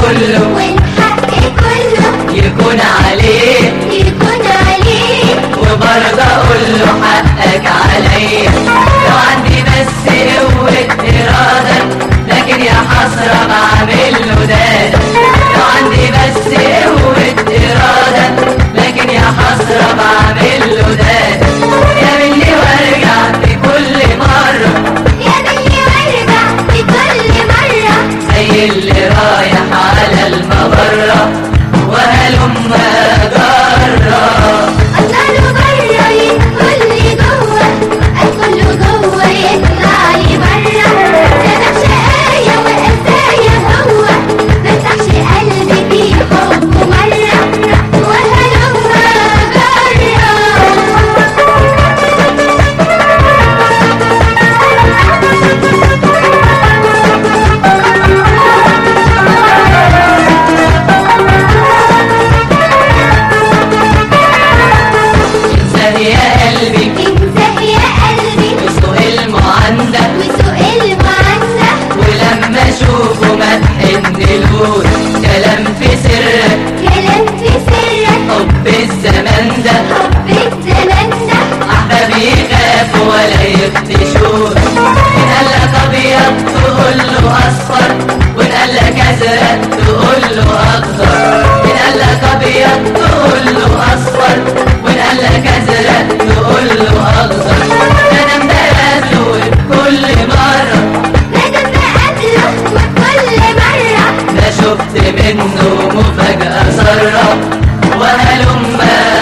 كله والحق كله يكون عليه يكون عليه وبرضه اقول له حقك عليا لو عندي بس قوة إرادة لكن يا حسرة بعمل له ده لو عندي بس قوة إرادة لكن يا حسرة بعمل له ده يا مني وارجع في كل مرة يا بني وارجع في كل مرة زي اللي رايح على المبرة وهلم جرة أطلع برا يدخل لي جوه أدخل جوه يطلع لي برا سبب شقايا وقسايا هو مفتحش قلبي في حبه مرة وهلم انسان يا قلبي انسى يا قلبي وسوق المعندة وسوق المعنى ولما اشوفه ما تحنلوش كلام في سرك كلام في سرك حب الزمان ده حب الزمان ده احبابي يخافوا ولا يفتشوش ان قال لك ابيض تقول له اصفر وان قال لك ازرق تقول له اخضر ان قال لك ابيض تقول له اصفر وان قال لك ازرق تقول له اخضر انا مبقابله كل مره لازم بقابله وكل مرة ما شفت منه مفاجأة سرة وهلم